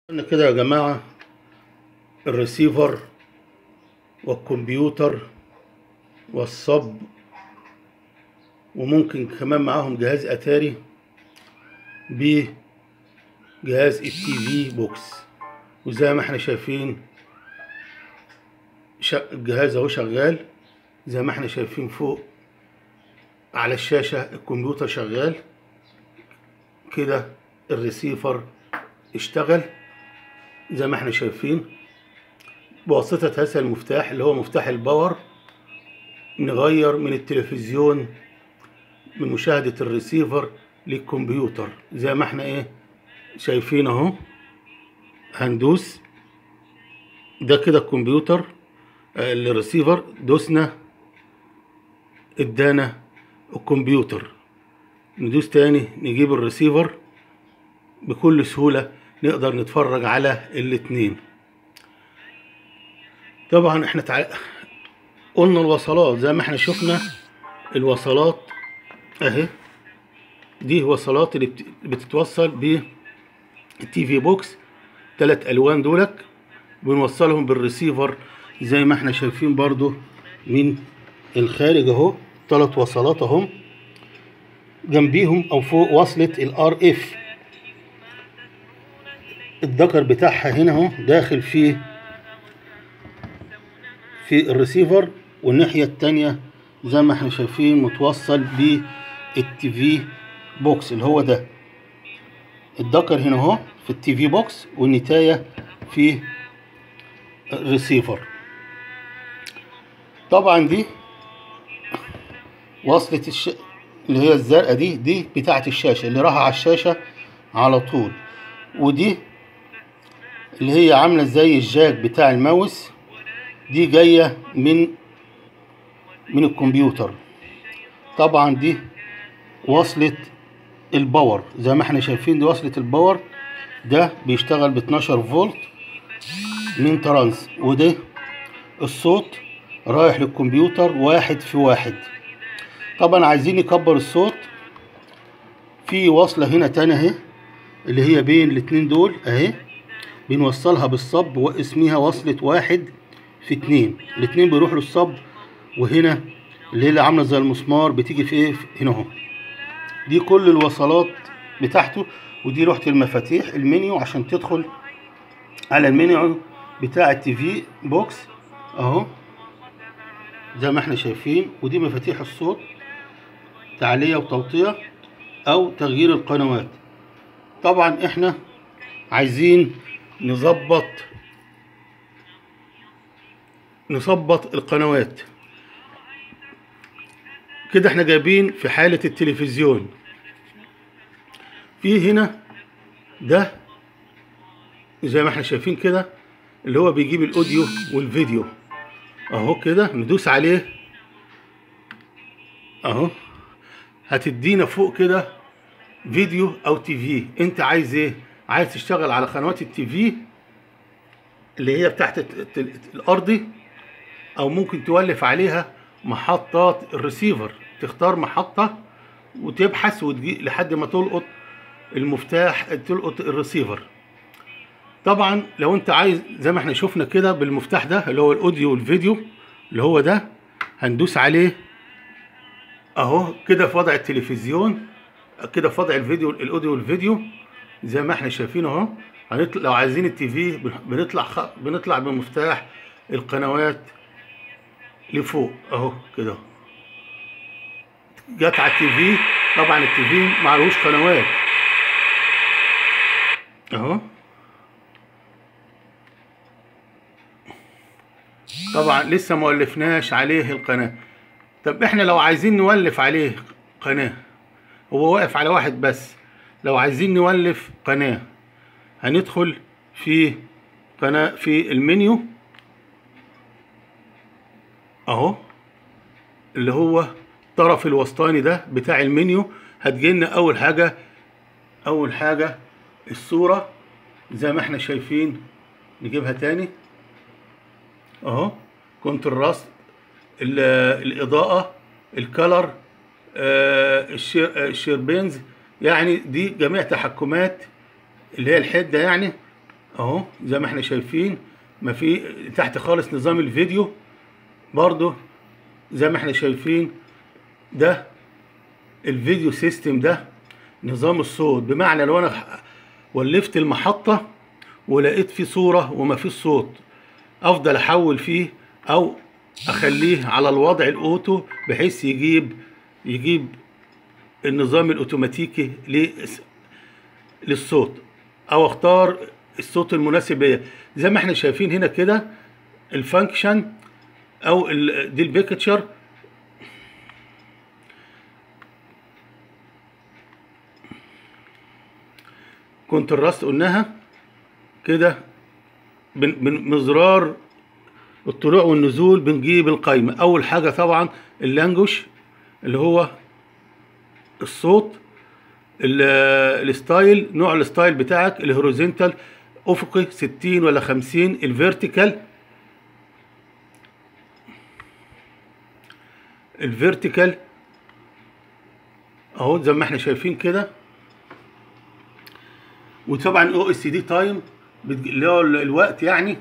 قلنا كده يا جماعة الريسيفر والكمبيوتر والصب وممكن كمان معاهم جهاز اتاري بجهاز التي في بوكس وزي ما احنا شايفين شا- الجهاز اهو شغال زي ما احنا شايفين فوق على الشاشة الكمبيوتر شغال كده الريسيفر اشتغل زي ما احنا شايفين بواسطة هذا المفتاح اللي هو مفتاح الباور نغير من التلفزيون من مشاهدة الريسيفر للكمبيوتر زي ما احنا ايه شايفين اهو هندوس ده كده الكمبيوتر آه، الريسيفر دوسنا ادانا الكمبيوتر ندوس تاني نجيب الريسيفر بكل سهولة نقدر نتفرج على الاتنين طبعا احنا تع... قلنا الوصلات زي ما احنا شفنا الوصلات اهي دي وصلات اللي بت- بتتوصل بالتي في بوكس تلات الوان دولك بنوصلهم بالريسيفر زي ما احنا شايفين برضو من الخارج اهو تلات وصلات اهم جنبيهم او فوق وصلة الار اف الذكر بتاعها هنا اهو داخل في في الريسيفر والناحية التانية زي ما احنا شايفين متوصل بالتي في بوكس اللي هو ده الذكر هنا اهو في التي في بوكس والنتاية في الريسيفر طبعا دي وصلة الش... اللي هي الزرقاء دي دي بتاعة الشاشة اللي رايحة على الشاشة على طول ودي اللي هي عاملة زي الجاك بتاع الماوس دي جاية من من الكمبيوتر طبعا دي وصلة الباور زي ما احنا شايفين دي وصلة الباور ده بيشتغل ب 12 فولت من ترانس وده الصوت رايح للكمبيوتر واحد في واحد طبعا عايزين نكبر الصوت في وصلة هنا تانية اهي اللي هي بين الاتنين دول اهي بنوصلها بالصب واسمها وصلة واحد في اتنين الاتنين بيروحوا للصب وهنا اللي هي اللي عاملة زي المسمار بتيجي في ايه في- هنا اهو دي كل الوصلات بتاعته ودي لوحة المفاتيح المنيو عشان تدخل على المنيو بتاع التي في بوكس اهو زي ما احنا شايفين ودي مفاتيح الصوت تعلية وتوطية او تغيير القنوات طبعا احنا عايزين نظبط نظبط القنوات كده احنا جايبين في حالة التلفزيون في هنا ده زي ما احنا شايفين كده اللي هو بيجيب الاوديو والفيديو اهو كده ندوس عليه اهو هتدينا فوق كده فيديو او تي في انت عايز ايه عايز تشتغل على قنوات التي في اللي هي بتاعت الت- الت- الارضي او ممكن تولف عليها محطات الريسيفر تختار محطة وتبحث وتجي لحد ما تلقط المفتاح تلقط الريسيفر طبعا لو انت عايز زي ما احنا شفنا كده بالمفتاح ده اللي هو الاوديو والفيديو اللي هو ده هندوس عليه اهو كده في وضع التلفزيون كده في وضع الفيديو الاوديو والفيديو زي ما احنا شايفين اهو هنطلع لو عايزين التي في بنطلع خ... بنطلع بمفتاح القنوات لفوق اهو كده جت على التي في طبعا التي في معلهوش قنوات اهو طبعا لسه ما ولفناش عليه القناة طب احنا لو عايزين نولف عليه قناة هو واقف على واحد بس لو عايزين نولف قناة هندخل في قناة في المنيو اهو اللي هو الطرف الوسطاني ده بتاع المنيو هتجيلنا اول حاجة اول حاجة الصورة زي ما احنا شايفين نجيبها تاني اهو كونتراست ال- الاضاءة الكلر آه، الشير آه، الشيربينز يعني دي جميع تحكمات اللي هي الحدة يعني اهو زي ما احنا شايفين ما في تحت خالص نظام الفيديو برضو زي ما احنا شايفين ده الفيديو سيستم ده نظام الصوت بمعنى لو انا ولفت المحطة ولقيت فيه صورة وما فيش صوت افضل احول فيه او اخليه على الوضع الاوتو بحيث يجيب يجيب النظام الاوتوماتيكي لس- للصوت او اختار الصوت المناسب ليا زي ما احنا شايفين هنا كده الفانكشن او ال- دي البيكتشر كونتراست قلناها كده بن- بن- بزرار الطلوع والنزول بنجيب القايمة أول حاجة طبعا اللانجوج اللي هو الصوت ال- الستايل نوع الستايل بتاعك الهوريزونتال افقي 60 ولا 50 الفيرتيكال الفيرتيكال اهو زي ما احنا شايفين كده وطبعا او اس دي تايم اللي هو ال- الوقت يعني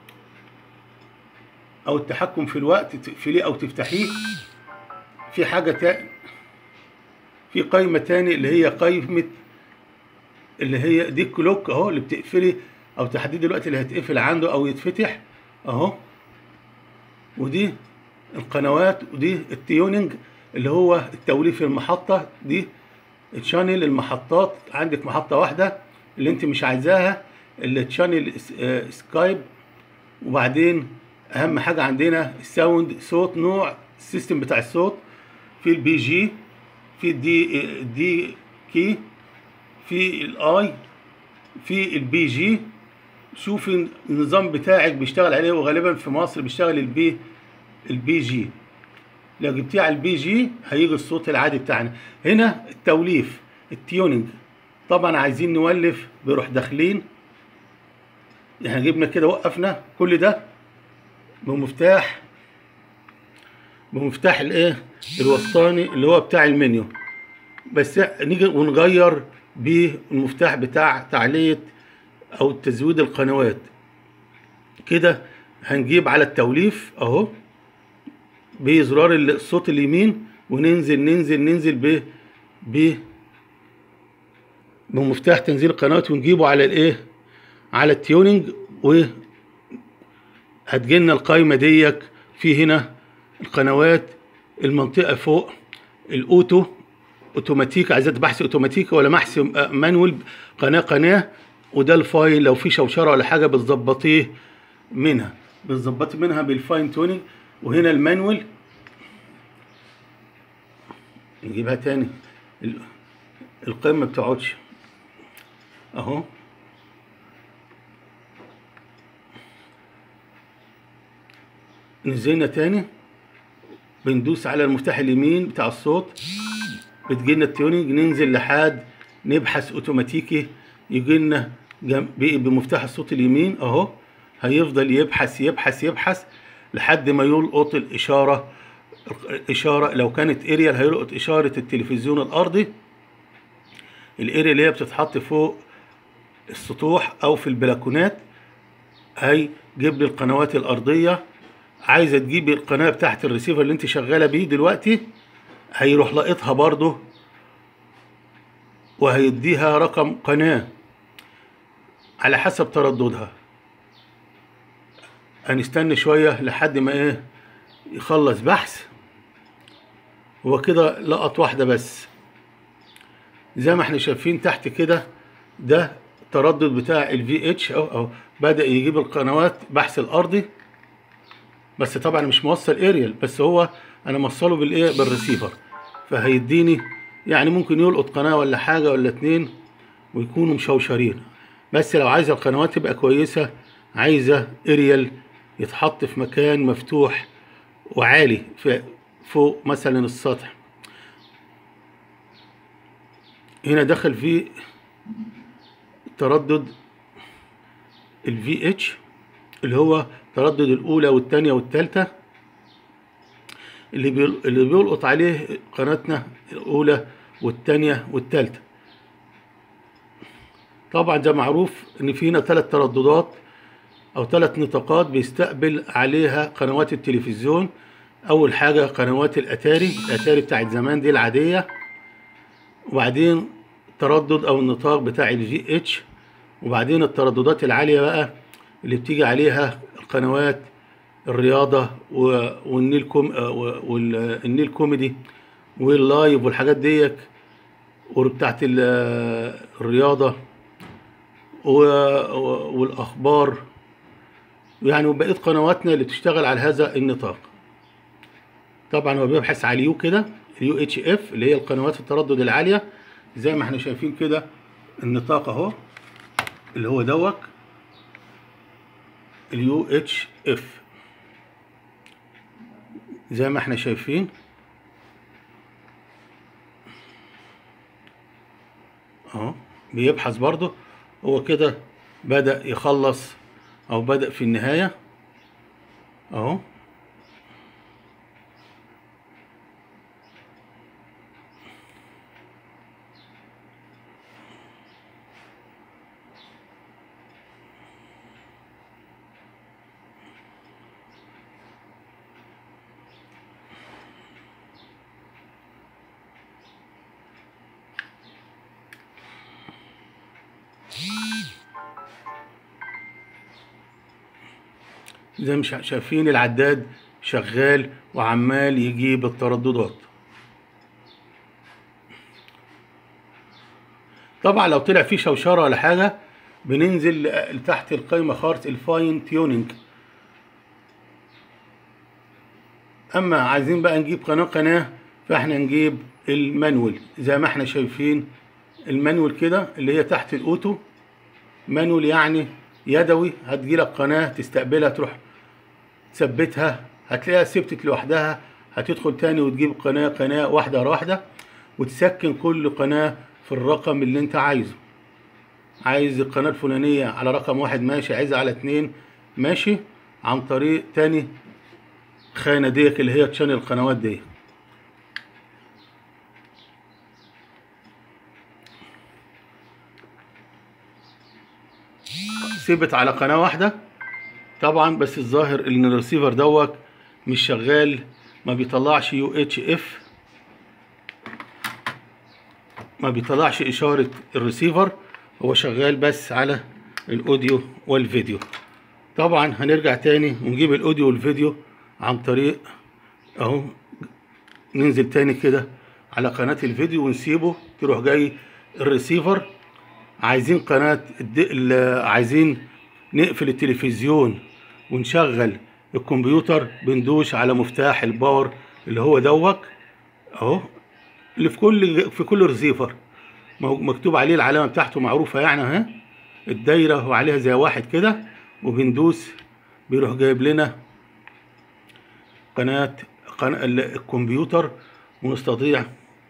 او التحكم في الوقت تقفليه او تفتحيه في حاجه تاني في قائمه تاني اللي هي قائمه اللي هي دي كلوك اهو اللي بتقفلي او تحددي الوقت اللي هيتقفل عنده او يتفتح اهو ودي القنوات ودي التيوننج اللي هو التوليف المحطه دي تشانل المحطات عندك محطه واحده اللي انت مش عايزاها اللي تشانل سكايب وبعدين اهم حاجه عندنا الساوند صوت نوع السيستم بتاع الصوت في البي جي في الدي الدي كي في الاي في البي جي شوفي النظام بتاعك بيشتغل عليه وغالبا في مصر بيشتغل البي البي جي لو جبتيه على البي جي هيجي الصوت العادي بتاعنا هنا التوليف التيوننج طبعا عايزين نولف بروح داخلين احنا جبنا كده وقفنا كل ده بمفتاح بمفتاح الايه الوسطاني اللي هو بتاع المنيو بس نيجي ونغير بالمفتاح بتاع تعلية او تزويد القنوات كده هنجيب على التوليف اهو بزرار الصوت اليمين وننزل ننزل ننزل ب ب بمفتاح تنزيل القنوات ونجيبه على الايه على التيوننج و هتجيلنا القايمه ديك في هنا القنوات المنطقه فوق الاوتو اوتوماتيك عايزاه بحث اوتوماتيكي ولا بحث مانوال قناه قناه وده الفايل لو في شوشره ولا حاجه بتظبطيه منها بتظبطي منها بالفاين تونينج وهنا المانوال نجيبها تاني ال- القمه بتقعدش اهو نزلنا تاني بندوس على المفتاح اليمين بتاع الصوت بتجيلنا التيونينج ننزل لحد نبحث اوتوماتيكي يجيلنا جم- ب- بمفتاح الصوت اليمين اهو هيفضل يبحث يبحث يبحث لحد ما يلقط الاشاره الاشاره لو كانت اريال هيلقط اشاره التلفزيون الارضي الاريا اللي هي بتتحط فوق السطوح او في البلكونات هيجيب لي القنوات الارضيه عايزه تجيب القناه بتاعت الريسيفر اللي انت شغاله بيه دلوقتي هيروح لاقطها برضه وهيديها رقم قناه على حسب ترددها هنستنى شويه لحد ما ايه يخلص بحث هو كده لقط واحده بس زي ما احنا شايفين تحت كده ده التردد بتاع الفي اتش اهو اهو بدا يجيب القنوات بحث الارضي بس طبعا مش موصل اريال بس هو انا موصله بالايه بالريسيفر فهيديني يعني ممكن يلقط قناه ولا حاجه ولا اتنين ويكونوا مشوشرين بس لو عايزه القنوات تبقى كويسه عايزه اريال يتحط في مكان مفتوح وعالي في فوق مثلا السطح هنا دخل فيه تردد الفي اتش اللي هو تردد الاولى والثانيه والثالثه اللي بيل... اللي بيلقط عليه قناتنا الاولى والثانيه والثالثه طبعا ده معروف ان في هنا ثلاث ترددات او ثلاث نطاقات بيستقبل عليها قنوات التلفزيون اول حاجه قنوات الاتاري الاتاري بتاعت زمان دي العاديه وبعدين تردد او النطاق بتاع الجي اتش وبعدين الترددات العاليه بقى اللي بتيجي عليها القنوات الرياضه و- والنيل كوم آه، و- والنيل كوميدي واللايف والحاجات ديك وبتاعت ال- آه، الرياضه و- و- والاخبار يعني وبقيه قنواتنا اللي بتشتغل على هذا النطاق طبعا هو بيبحث على اليو كده اليو اتش اف اللي هي القنوات التردد العاليه زي ما احنا شايفين كده النطاق اهو اللي هو دوت اليو اتش اف زي ما احنا شايفين اهو بيبحث برضه هو كده بدأ يخلص او بدأ في النهاية اهو زي ما شا- شايفين العداد شغال وعمال يجيب الترددات طبعا لو طلع فيه شوشره ولا حاجه بننزل لتحت القايمه خالص الفاين تيوننج اما عايزين بقى نجيب قناه قناه فاحنا نجيب المانوال زي ما احنا شايفين المانوال كده اللي هي تحت الاوتو مانوال يعني يدوي هتجيلك قناه تستقبلها تروح تثبتها هتلاقيها ثبتت لوحدها هتدخل تاني وتجيب قناه قناه واحده ورا واحده وتسكن كل قناه في الرقم اللي انت عايزه عايز القناه الفلانيه على رقم واحد ماشي عايزها على اتنين ماشي عن طريق تاني خانه ديك اللي هي تشانل القنوات دي ثبت على قناه واحده طبعا بس الظاهر ان الريسيفر دوت مش شغال ما بيطلعش يو اتش اف ما بيطلعش اشاره الريسيفر هو شغال بس على الاوديو والفيديو طبعا هنرجع تاني ونجيب الاوديو والفيديو عن طريق اهو ننزل تاني كده على قناة الفيديو ونسيبه تروح جاي الريسيفر عايزين قناة الد... ال- عايزين نقفل التلفزيون ونشغل الكمبيوتر بندوش على مفتاح الباور اللي هو دوت اهو اللي في كل في كل ريسيفر مو- مكتوب عليه العلامة بتاعته معروفة يعني اهي الدايرة وعليها زي واحد كده وبندوس بيروح جايب لنا قناة قناة ال- الكمبيوتر ونستطيع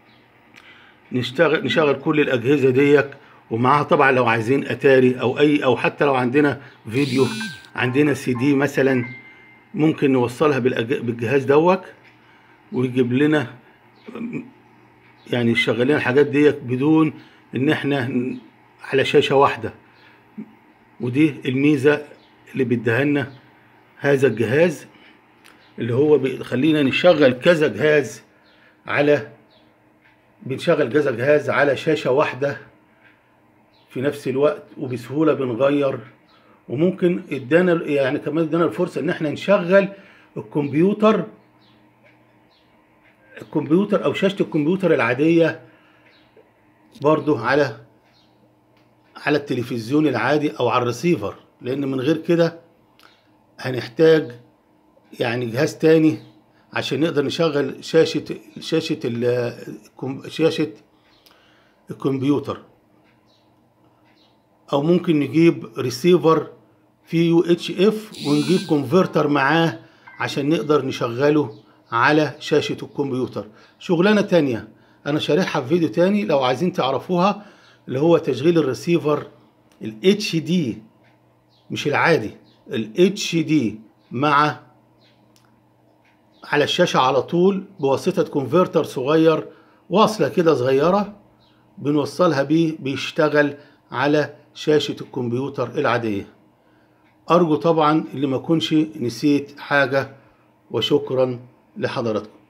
نشتغل نشغل كل الأجهزة ديك ومعاها طبعا لو عايزين أتاري أو أي أو حتى لو عندنا فيديو عندنا سي دي مثلا ممكن نوصلها بالأج... بالجهاز دوت ويجيب لنا يعني يشغل لنا الحاجات ديت بدون إن إحنا ن- على شاشة واحدة ودي الميزة اللي بيديها لنا هذا الجهاز اللي هو بيخلينا نشغل كذا جهاز على بنشغل كذا جهاز على شاشة واحدة في نفس الوقت وبسهولة بنغير وممكن ادانا يعني كمان ادانا الفرصة ان احنا نشغل الكمبيوتر الكمبيوتر او شاشة الكمبيوتر العادية برضو على على التلفزيون العادي او على الريسيفر لان من غير كده هنحتاج يعني جهاز تاني عشان نقدر نشغل شاشة شاشة ال- الكم- شاشة الكمبيوتر او ممكن نجيب ريسيفر فيه يو اتش اف ونجيب كونفرتر معاه عشان نقدر نشغله على شاشة الكمبيوتر شغلانة تانية انا شارحها في فيديو تاني لو عايزين تعرفوها اللي هو تشغيل الريسيفر ال HD مش العادي ال HD مع على الشاشة على طول بواسطة كونفرتر صغير واصلة كده صغيرة بنوصلها بيه بيشتغل على شاشة الكمبيوتر العادية أرجو طبعا اللي ما كنش نسيت حاجة وشكرا لحضراتكم